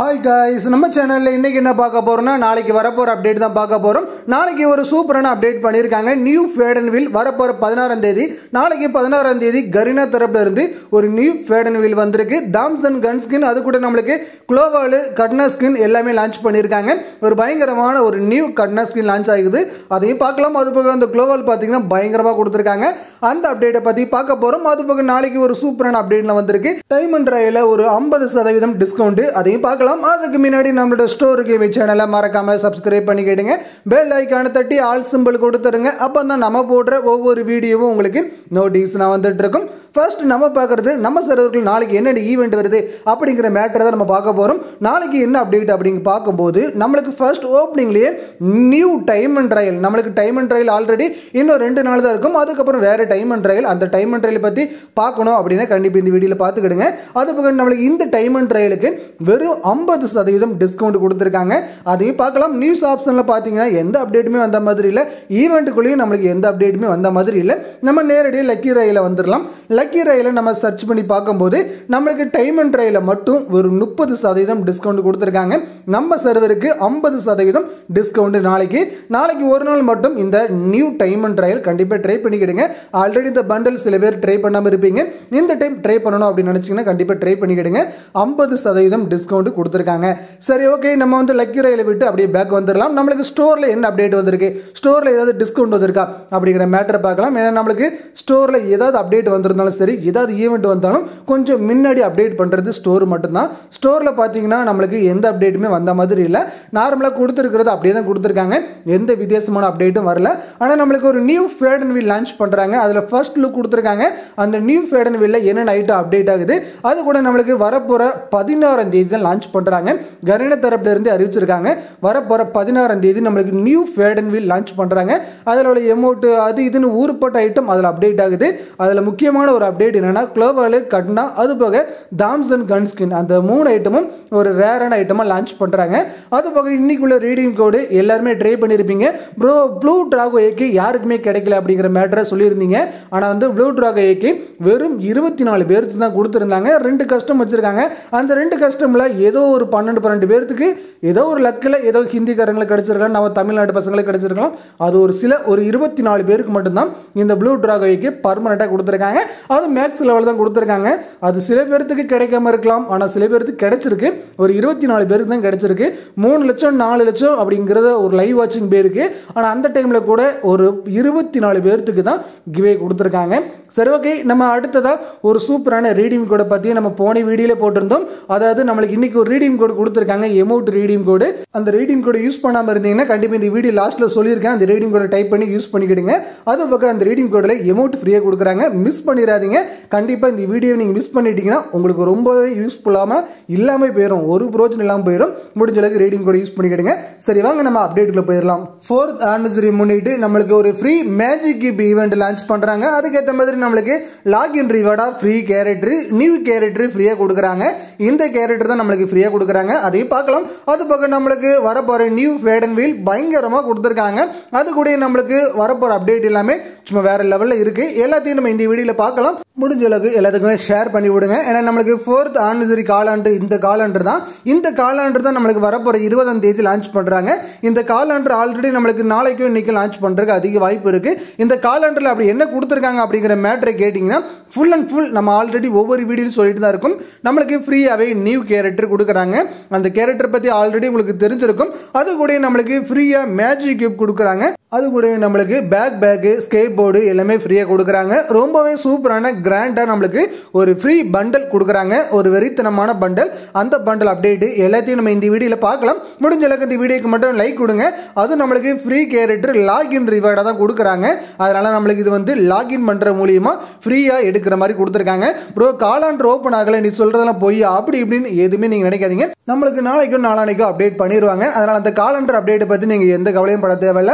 hi guys நம்ம சேனல்ல இன்னைக்கு என்ன பார்க்க போறோம்னா நாளைக்கு வரப்போற அப்டேட் தான் பார்க்க போறோம் நாளைக்கு ஒரு சூப்பரான அப்டேட் பண்ணிருக்காங்க நியூ ஃபேடன்வில் வரப்போற பதினாறாம் தேதி நாளைக்கு பதினாறாம் தேதி கரீனா தரப்புல இருந்து ஒரு நியூ ஃபேடன்வில் வந்திருக்கு தாம்சன் கன் ஸ்கின் அது கூட நம்மளுக்கு குளோவாலு கட்னா ஸ்கின் எல்லாமே லான்ச் பண்ணியிருக்காங்க ஒரு பயங்கரமான ஒரு நியூ கட்னா ஸ்கின் லான்ச் ஆகுது அதையும் பார்க்கலாம் அது போக அந்த குளோவால் பார்த்தீங்கன்னா பயங்கரமாக கொடுத்துருக்காங்க அந்த அப்டேட்டை பற்றி பார்க்க போகிறோம் அது போக நாளைக்கு ஒரு சூப்பரான அப்டேட்ல வந்திருக்கு டைம் அண்ட் ரயில ஒரு ஐம்பது சதவீதம் டிஸ்கவுண்ட் அதையும் பார்க்கலாம் அதுக்கு முன்னாடி நம்மளோட ஸ்டோர் கேமி சேனலை மறக்காம சப்ஸ்கிரைப் பண்ணிக்கிடுங்க பெல் ஐக்கான தட்டி ஆல் சிம்பிள் கொடுத்துருங்க அப்போ தான் நம்ம போடுற ஒவ்வொரு வீடியோவும் உங்களுக்கு நோட்டீஸ் நான் வந்துட்டு இருக்கும் ஃபர்ஸ்ட் நம்ம பார்க்கறது நம்ம சர்வர்கள் நாளைக்கு என்ன ஈவெண்ட் வருது அப்படிங்கிற மேட்டரை தான் நம்ம பார்க்க போகிறோம் நாளைக்கு என்ன அப்டேட் அப்படிங்க பார்க்கும்போது நம்மளுக்கு ஃபர்ஸ்ட் ஓப்பனிங்லேயே நியூ டைம் அண்ட் ட்ரையல் நம்மளுக்கு டைம் அண்ட் ட்ரையல் ஆல்ரெடி இன்னும் ரெண்டு நாள் தான் இருக்கும் அதுக்கப்புறம் வேறு டைம் அண்ட் ட்ரையல் அந்த டைம் அண்ட் ட்ரையல் பற்றி பார்க்கணும் அப்படின்னா கண்டிப்பாக இந்த வீடியோவில் பார்த்துக்கிடுங்க அது போக நம்மளுக்கு இந்த டைம் அண்ட் ட்ரையலுக்கு வெறும் ஐம்பது சதவீதம் டிஸ்கவுண்ட் கொடுத்துருக்காங்க அதையும் பார்க்கலாம் நியூஸ் ஆப்ஷனில் பார்த்தீங்கன்னா எந்த அப்டேட்டுமே வந்த மாதிரி இல்லை ஈவெண்ட்டுக்குள்ளேயும் நம்மளுக்கு எந்த அப்டேட்டுமே வந்த மாதிரி இல்லை நம்ம நேரடியாக லக்கி ரயில வந்துடலாம் லக்கி ரயில நம்ம சர்ச் பண்ணி பார்க்கும்போது நம்மளுக்கு டைம் அண்ட் ரயில மட்டும் ஒரு முப்பது சதவீதம் டிஸ்கவுண்ட் கொடுத்துருக்காங்க நம்ம சர்வருக்கு ஐம்பது சதவீதம் டிஸ்கவுண்ட் நாளைக்கு நாளைக்கு ஒரு நாள் மட்டும் இந்த நியூ டைம் அண்ட் ட்ரையல் கண்டிப்பாக ட்ரை பண்ணிக்கிடுங்க ஆல்ரெடி இந்த பண்டல் சில பேர் ட்ரை பண்ணாமல் இருப்பீங்க இந்த டைம் ட்ரை பண்ணணும் அப்படின்னு நினச்சிங்கன்னா கண்டிப்பாக ட்ரை பண்ணிக்கிடுங்க ஐம்பது சதவீதம் டிஸ்கவுண்ட் கொடுத்துருக்காங்க சரி ஓகே நம்ம வந்து லக்கி ரயிலை விட்டு அப்படியே பேக் வந்துடலாம் நம்மளுக்கு ஸ்டோரில் என்ன அப்டேட் வந்திருக்கு ஸ்டோரில் ஏதாவது டிஸ்கவுண்ட் வந்திருக்கா அப்படிங்கிற மேட்டரை பார்க்கலாம் ஏன்னா நம்மளுக்கு ஸ்டோரில் ஏதாவது அப்டேட் வந்திருந்தாலும் சரி ஏதாவது ஈவெண்ட் வந்தாலும் கொஞ்சம் முன்னாடி அப்டேட் பண்ணுறது ஸ்டோர் மட்டும்தான் ஸ்டோரில் பார்த்தீங்கன்னா நம்மளுக்கு எந்த அப்டேட்டுமே வந்த மாதிரி இல்லை நார்மலாக கொடுத்துருக்கிறது அப்படியே தான் கொடுத்துருக்காங்க எந்த வித்தியாசமான அப்டேட்டும் வரல ஆனால் நம்மளுக்கு ஒரு நியூ ஃபேடன் வில் லான்ச் பண்ணுறாங்க அதில் ஃபர்ஸ்ட் லுக் கொடுத்துருக்காங்க அந்த நியூ ஃபேடன் வில்ல என்னென்ன ஐட்டம் அப்டேட் ஆகுது அது கூட நம்மளுக்கு வரப்போகிற பதினாறாம் தேதி தான் லான்ச் பண்ணுறாங்க கரீன தரப்புல இருந்து அறிவிச்சிருக்காங்க வரப்போகிற பதினாறாம் தேதி நம்மளுக்கு நியூ ஃபேடன் வில் லான்ச் பண்ணுறாங்க அதில் உள்ள எமௌண்ட் அது இதுன்னு ஊருப்பட்ட ஐட்டம் அதில் அப்டேட் ஆகுது அதில் முக்கியமான ஒரு அப்டேட் என்னன்னா குளோவாலு கட்னா அது போக தாம்சன் கன் ஸ்கின் அந்த மூணு ஐட்டமும் ஒரு ரேரான ஐட்டமாக லான்ச் பண்ணுறாங்க அது போக இன்னைக்குள்ள ரீடிங் கோடு எல்லாருமே ட்ரை பண்ணியிருப்பீங்க ப்ரோ ப்ளூ ட்ராகோ ஏக்கு யாருக்குமே கிடைக்கல அப்படிங்கிற மேட்டரை சொல்லியிருந்தீங்க ஆனால் வந்து ப்ளூ ட்ராகோ ஏக்கு வெறும் இருபத்தி நாலு பேருக்கு தான் கொடுத்துருந்தாங்க ரெண்டு கஸ்டம் வச்சுருக்காங்க அந்த ரெண்டு கஸ்டமில் ஏதோ ஒரு பன்னெண்டு பன்னெண்டு பேர்த்துக்கு ஏதோ ஒரு லக்கில் ஏதோ ஹிந்திக்காரங்களுக்கு கிடைச்சிருக்கலாம் நம்ம தமிழ்நாட்டு பசங்களுக்கு கிடைச்சிருக்கலாம் அது ஒரு சில ஒரு இருபத்தி நாலு பேருக்கு மட்டும்தான் இந்த ப்ளூ ட்ராகோய்க்கு பர்மனெண்ட்டாக கொடுத்துருக்காங்க அது மேக்ஸ் லெவல் தான் கொடுத்துருக்காங்க அது சில பேர்த்துக்கு கிடைக்காம இருக்கலாம் ஆனால் சில பேர்த்துக்கு கிடைச்சிருக்கு ஒரு இருபத்தி நாலு பேருக்கு தான் கிடைச்சிருக்கு மூணு லட்சம் நாலு லட்சம் அப்படிங்கிறத ஒரு லைவ் வாட்சிங் பேருக்கு ஆனால் அந்த டைமில் கூட ஒரு இருபத்தி நாலு பேர்த்துக்கு தான் கிவே கொடுத்துருக்காங்க சரி ஓகே நம்ம அடுத்ததாக ஒரு சூப்பரான ரீடிங் கோடை பற்றி நம்ம போன வீடியோவில் போட்டிருந்தோம் அதாவது நம்மளுக்கு இன்னைக்கு ஒரு ரீடிங் கோடு கொடுத்துருக்காங்க எமௌண்ட் ரீடிங் கோடு அந்த ரீடிங் கோடை யூஸ் பண்ணாமல் இருந்தீங்கன்னா கண்டிப்பாக இந்த வீடியோ லாஸ்ட்டில் சொல்லியிருக்கேன் அந்த ரீடிங் கோடை டைப் பண்ணி யூஸ் பண்ணிக்கிடுங்க அது பக்கம் அந்த ரீடிங் கோடில் எமௌண்ட் ஃப்ரீயாக கொடுக்குறாங்க மிஸ் பண்ணிடாதீங்க கண்டிப்பாக இந்த வீடியோ நீங்கள் மிஸ் பண்ணிட்டீங்கன்னா உங்களுக்கு ரொம்பவே யூஸ்ஃபுல்லாமல் இல்லாமல் போயிடும் ஒரு பிரோஜனம் இல்லாமல் போயிடும் முடிஞ்ச அளவுக்கு ரீடிங் கோடை யூஸ் பண்ணிக்கிடுங்க சரி வாங்க நம்ம அப்டேட்டுக்குள்ள போயிடலாம் ஃபோர்த் ஆனிவர்சரி முன்னிட்டு நம்மளுக்கு ஒரு ஃப்ரீ மேஜிக் கிப் ஈவெண்ட் லான்ச் பண்ணுறாங்க அதுக்கேற்ற மாதிரி நம்மளுக்கு லாகின் ரிவார்டாக ஃப்ரீ கேரக்டர் நியூ கேரக்டர் ஃப்ரீயாக கொடுக்குறாங்க இந்த கேரக்டர் தான் நம்மளுக்கு ஃப்ரீயாக கொடுக்குறாங்க அதையும் பார்க்கலாம் அது பக்கம் நம்மளுக்கு வரப்போகிற நியூ ஃபேடன் வீல் பயங்கரமாக கொடுத்துருக்காங்க அது கூட நம்மளுக்கு வரப்போகிற அப்டேட் எல்லாமே சும்மா வேற லெவலில் இருக்குது எல்லாத்தையும் நம்ம இந்த வீடியோவில் பார்க்கலாம் முடிஞ்ச அளவுக்கு எல்லாத்துக்குமே ஷேர் பண்ணி விடுங்க ஏன்னா நம்மளுக்கு ஃபோர்த் ஆனிவர்சரி காலாண்டு இந்த காலாண்டு தான் இந்த காலாண்டு தான் நம்மளுக்கு வரப்போகிற இருபதாம் தேதி லான்ச் பண்ணுறாங்க இந்த காலாண்டு ஆல்ரெடி நம்மளுக்கு நாளைக்கும் இன்னைக்கு லான்ச் பண்ணுறதுக்கு அதிக வாய்ப்பு இருக்குது இந்த காலாண்டில் அப்படி என்ன கொடுத்துருக்காங்க அப்படிங்கிற மேட்ரை கேட்டிங்கன்னா ஃபுல் அண்ட் ஃபுல் நம்ம ஆல்ரெடி ஒவ்வொரு வீடியோலையும் சொல்லிட்டு தான் இருக்கும் நம்மளுக்கு ஃப்ரீயாகவே நியூ கேரக்டர் கொடுக்குறாங்க அந்த கேரக்டர் பற்றி ஆல்ரெடி உங்களுக்கு தெரிஞ்சிருக்கும் அது கூட நம்மளுக்கு ஃப்ரீயாக மேஜிக் கியூப் கொடுக்குறாங்க அது கூட நம்மளுக்கு பேக் பேக்கு ஸ்கேட் போர்டு எல்லாமே ஃப்ரீயாக கொடுக்குறாங்க ரொம்பவே சூப்பரான கிராண்டாக நம்மளுக்கு ஒரு ஃப்ரீ பண்டல் கொடுக்குறாங்க ஒரு வெறித்தனமான பண்டல் அந்த பண்டல் அப்டேட் எல்லாத்தையும் நம்ம இந்த வீடியோவில் பார்க்கலாம் முடிஞ்ச அளவுக்கு இந்த வீடியோக்கு மட்டும் லைக் கொடுங்க அது நம்மளுக்கு ஃப்ரீ கேரக்டர் லாகின் ரிவார்டாக தான் கொடுக்குறாங்க அதனால நம்மளுக்கு இது வந்து லாகின் பண்ணுற மூலியமா ஃப்ரீயாக எடுக்கிற மாதிரி கொடுத்துருக்காங்க ப்ரோ காலாண்டு ஓப்பன் ஆகலை நீ சொல்றதெல்லாம் போய் அப்படி இப்படின்னு எதுவுமே நீங்கள் நினைக்காதீங்க நம்மளுக்கு நாளைக்கும் நாளானைக்கும் அப்டேட் பண்ணிடுவாங்க அதனால அந்த காலண்டர் அப்டேட்டை பற்றி நீங்கள் எந்த கவலையும் பட தேவையில்லை நம்ம சேனல்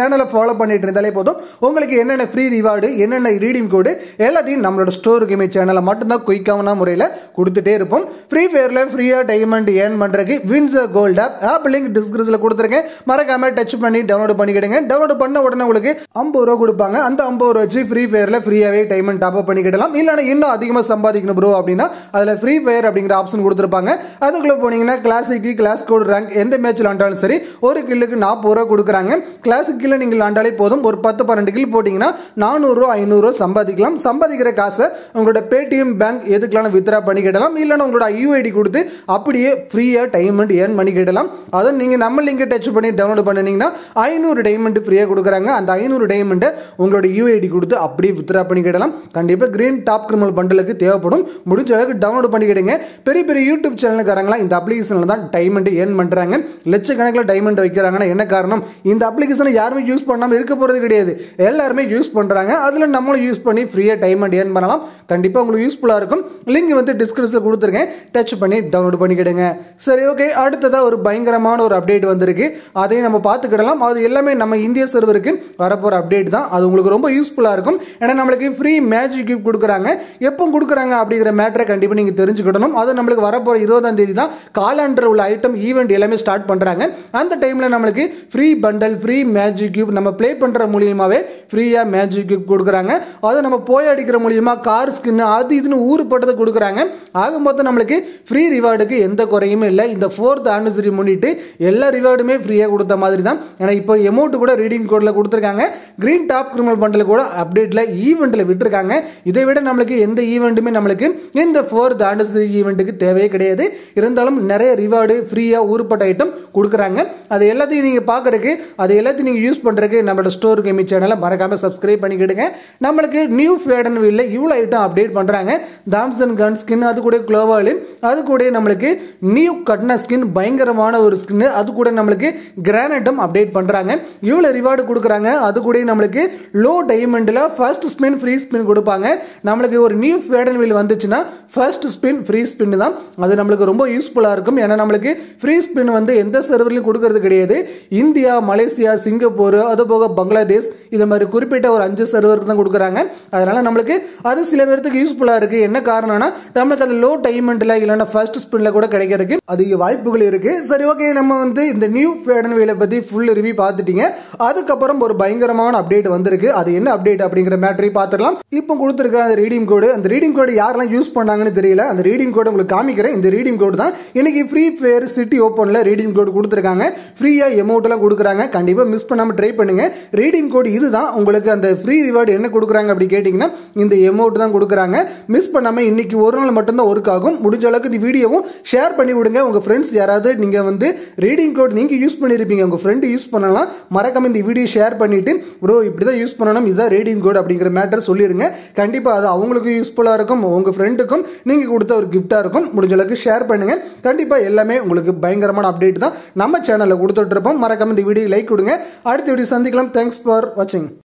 சேனலை ஃபாலோ பண்ணிட்டு இருந்தாலே போதும் உங்களுக்கு என்னென்ன ஃப்ரீ ரிவார்டு என்னென்ன ரீடிங் கோடு எல்லாத்தையும் நம்மளோட ஸ்டோர் கேமி சேனலை மட்டும்தான் குயிக்கான முறையில் கொடுத்துட்டே இருப்போம் ஃப்ரீ ஃபயரில் ஃப்ரீயாக டைமண்ட் ஏர்ன் பண்ணுறதுக்கு wins gold app app link டிஸ்கிரிப்ஷனில் கொடுத்துருக்கேன் மறக்காம டச் பண்ணி டவுன்லோட் பண்ணிக்கிடுங்க டவுன்லோட் பண்ண உடனே உங்களுக்கு ஐம்பது ரூபா கொடுப்பாங்க அந்த ஐம்பது ரூபா வச்சு ஃப்ரீ ஃபயரில் ஃப்ரீயாகவே டைமண்ட் டாப் அப் பண்ணிக்கிடலாம் இல்லைனா இன்னும் அதிகமாக சம்பாதிக்கணும் ப்ரோ அப்படின்னா அதில் ஃப்ரீ ஃபயர் அப்படிங்கிற ஆப்ஷன் கொடுத்துருப்பாங்க அதுக்குள்ளே போனீங்கன்னா கிளாசிக்கு கிளாஸ் கோட் ரேங்க் எந்த மேட்ச் விளாண்டாலும் சரி ஒரு கில்லுக்கு நாற்பது ரூபா கொடுக்குறாங்க கிளாசிக் கில்ல நீங்கள் விளாண்டாலே போதும் ஒரு பத்து பன்னெண்டு கில் போட்டிங்கன்னா நானூறுரூவா ஐநூறுரூவா சம்பாதிக்கலாம் சம்பாதிக்கிற காசை உங்களோட பேடிஎம் பேங்க் எதுக்கெல்லாம் வித்ரா பண்ணிக்கிடலாம் இல்லைன்னா உங்களோட யூஐடி கொடுத்து அப்படியே ஃப்ரீயாக டைமண்ட் ஏர்ன் பண்ணிக்கிடலாம் அதுவும் நீங்கள் நம்ம லிங்கை டச் பண்ணி டவுன்லோட் பண்ணினீங்கன்னா ஐநூறு டைமண்ட் ஃப்ரீயாக கொடுக்குறாங்க அந்த ஐநூறு டைமண்ட்டை உங்களோட யூஐடி கொடுத்து அப்படியே வித்ரா பண்ணிக்கிடலாம் கண்டிப்பாக கிரீன் டாப் கிரிமல் பண்டலுக்கு தேவைப்படும் முடிஞ்ச அளவுக்கு டவுன்லோட் பண்ணிக்கிடுங்க பெரிய பெரிய யூடியூப் சேனலுக்காரங்களாம் இந்த அப்ளிகேஷனில் தான் டைமண்ட் ஏர்ன் பண்ணுறாங்க லட்சக்கணக்கில் டைமண்ட் வைக்கிறாங்கன்னா என்ன காரணம் இந்த அப்ளிகேஷனை யாருமே யூஸ் பண்ணாமல் இருக்க போகிறது கிடையாது எல்லாருமே யூஸ் பண்ணுறாங்க அதில் நம்மளும் யூஸ் பண்ணி ஃப்ரீயாக டைமண்ட் ஏர்ன் பண்ணலாம் கண்டிப்பாக உங்களுக்கு யூஸ்ஃபுல்லாக இருக்கும் லிங்க் வந்து டிஸ்கிரிப்ஷனில் கொடுத்துருக்கேன் டச் பண்ணி டவுன்லோட் பண்ணிக்கிடுங்க சரி ஓகே அடுத்ததாக ஒரு பயங்கரமான ஒரு அப்டேட் வந்திருக்கு அதையும் நம்ம பார்த்துக்கிடலாம் அது எல்லாமே நம்ம இந்திய சர்வருக்கு வரப்போகிற அப்டேட் தான் அது உங்களுக்கு ரொம்ப யூஸ்ஃபுல்லாக இருக்கும் ஏன்னா நம்மளுக்கு ஃப்ரீ மேஜிக் கிஃப்ட் கொடுக்குறாங்க எப்போ கொடுக்குறாங்க அப்படிங்கிற மேட்டரை கண்டிப்பாக நீங்கள் தெரிஞ்சுக்கிடணும் அது நம்மளுக்கு வரப்போகிற இருபதாம் தேதி தான் காலாண்டர் உள்ள ஐட்டம் ஈவெண்ட் எல்லாமே ஸ்டார்ட் பண்ணுறாங்க அந்த டைமில் நம்மளுக்கு free bundle free magic cube நம்ம ப்ளே பண்ணுற மூலியமாகவே ஃப்ரீயாக மேஜிக் கியூப் கொடுக்குறாங்க அதை நம்ம போய் அடிக்கிற மூலியமா கார் ஸ்கின்னு அது இதுன்னு ஊறுப்பட்டதை கொடுக்குறாங்க ஆக மொத்தம் நம்மளுக்கு ஃப்ரீ ரிவார்டுக்கு எந்த குறையுமே இல்லை இந்த ஃபோர்த் ஆனிவர்சரி முன்னிட்டு எல்லா ரிவார்டுமே ஃப்ரீயாக கொடுத்த மாதிரி தான் ஏன்னா இப்போ எமௌண்ட் கூட ரீடிங் கோடில் கொடுத்துருக்காங்க கிரீன் டாப் கிரிமினல் பண்டில் கூட அப்டேட்டில் ஈவெண்ட்டில் விட்டுருக்காங்க இதை விட நம்மளுக்கு எந்த ஈவெண்ட்டுமே நம்மளுக்கு இந்த ஃபோர்த் ஆனிவர்சரி ஈவெண்ட்டுக்கு தேவையே கிடையாது இருந்தாலும் நிறைய ரிவார்டு ஃப்ரீயாக ஊறுப்பட்ட ஐட்டம் கொடுக்குறாங்க அது எல்லாத்தையும் நீங்கள் பார்க்குறதுக்கு அது எல்லாத்தையும் நீங்கள் யூஸ் பண்ணுறதுக்கு நம்மளோட ஸ்டோர் கேமி சேனலை மறக்காமல் சப்ஸ்கிரைப் பண்ணிக்கிடுங்க நம்மளுக்கு நியூ ஃபேடன் வீல்ல இவ்வளோ ஐட்டம் அப்டேட் பண்ணுறாங்க தாம்சன் கன் ஸ்கின் அது கூட குளோவாலு அது கூட நம்மளுக்கு நியூ கட்ன ஸ்கின் பயங்கரமான ஒரு ஸ்கின் அது கூட நம்மளுக்கு கிரானைட்டும் அப்டேட் பண்ணுறாங்க இவ்வளோ ரிவார்டு கொடுக்குறாங்க அது கூட நம்மளுக்கு லோ டைமண்டில் ஃபர்ஸ்ட் ஸ்பின் ஃப்ரீ ஸ்பின் கொடுப்பாங்க நம்மளுக்கு ஒரு நியூ ஃபேடன் வீல் வந்துச்சுன்னா ஃபர்ஸ்ட் ஸ்பின் ஃப்ரீ ஸ்பின் தான் அது நம்மளுக்கு ரொம்ப யூஸ்ஃபுல்லாக இருக்கும் ஏன்னா நம்மளுக்கு ஃப்ரீ ஸ்பின் வந்து எந்த சர்வர்லையும் கொடுக்கறது கிடையாது இந்தியா மலேசியா சிங்கப்பூர் அது போக பங்களாதேஷ் இது மாதிரி குறிப்பிட்ட ஒரு அஞ்சு சர்வருக்கு தான் கொடுக்குறாங்க அதனால நம்மளுக்கு அது சில பேர்த்துக்கு யூஸ்ஃபுல்லாக இருக்குது என்ன காரணம்னா நம்மளுக்கு அது லோ டைமண்டில் இல்லைன்னா ஃபர்ஸ்ட் ஸ்பின்ல கூட கிடைக்கிறதுக்கு அதிக வாய்ப்புகள் இருக்கு சரி ஓகே நம்ம வந்து இந்த நியூ ஃபேடன் வீலை பற்றி ஃபுல் ரிவ்யூ பார்த்துட்டீங்க அதுக்கப்புறம் ஒரு பயங்கரமான அப்டேட் வந்திருக்கு அது என்ன அப்டேட் அப்படிங்கிற மேட்டரையும் பார்த்துடலாம் இப்போ கொடுத்துருக்க அந்த ரீடிங் கோடு அந்த ரீடிங் கோடு யாரெல்லாம் யூஸ் பண்ணாங்கன்னு தெரியல அந்த ரீடிங் கோடு உங்களுக்கு காமிக்கிறேன் இந்த ரீடிங் கோடு தான் இன்னைக்கு ஃப்ரீ ஃபயர் சிட்டி ஓப்பனில் ரீடிங் கோடு கொடுத்துருக்காங்க ஃப்ரீயாக எமௌண்ட்லாம் கொடுக்குறாங்க கண்டிப்பாக மிஸ் பண்ணாமல் ட்ரை பண்ணுங்க ரீடிங் கோடு இதுதான் உங்களுக்கு அந்த ஃப்ரீ ரிவார்டு என்ன கொடுக்குறாங்க அப்படி கேட்டிங்கன்னா இந்த எமௌண்ட் தான் கொடுக்குறாங்க மிஸ் பண்ணாமல் இன்னைக்கு ஒரு நாள் மட்டும்தான் ஒர்க் ஆகும் முடிஞ்ச அளவுக்கு இந்த வீடியோவும் ஷேர் பண்ணி விடுங்க உங்கள் ஃப்ரெண்ட்ஸ் யாராவது நீங்கள் வந்து ரீடிங் கோட் நீங்கள் யூஸ் பண்ணியிருப்பீங்க உங்கள் ஃப்ரெண்டு யூஸ் பண்ணலாம் மறக்காம இந்த வீடியோ ஷேர் பண்ணிட்டு ப்ரோ இப்படி தான் யூஸ் பண்ணணும் இதுதான் ரீடிங் கோட் அப்படிங்கிற மேட்டர் சொல்லிடுங்க கண்டிப்பாக அது அவங்களுக்கும் யூஸ்ஃபுல்லாக இருக்கும் உங்கள் ஃப்ரெண்டுக்கும் நீங்கள் கொடுத்த ஒரு கிஃப்டாக இருக்கும் முடிஞ்ச அளவுக்கு ஷேர் பண்ணுங்க கண்டிப்பாக எல்லாமே உங்களுக்கு பயங்கரமான அப்டேட் தான் நம்ம சேனலில் கொடுத்துட்டு இருப்போம் மறக்காம இந்த வீடியோ லைக் கொடுங்க அடுத்த வீடியோ சந்திக்கலாம் தேங்க்ஸ் ஃபார் வாட்சிங்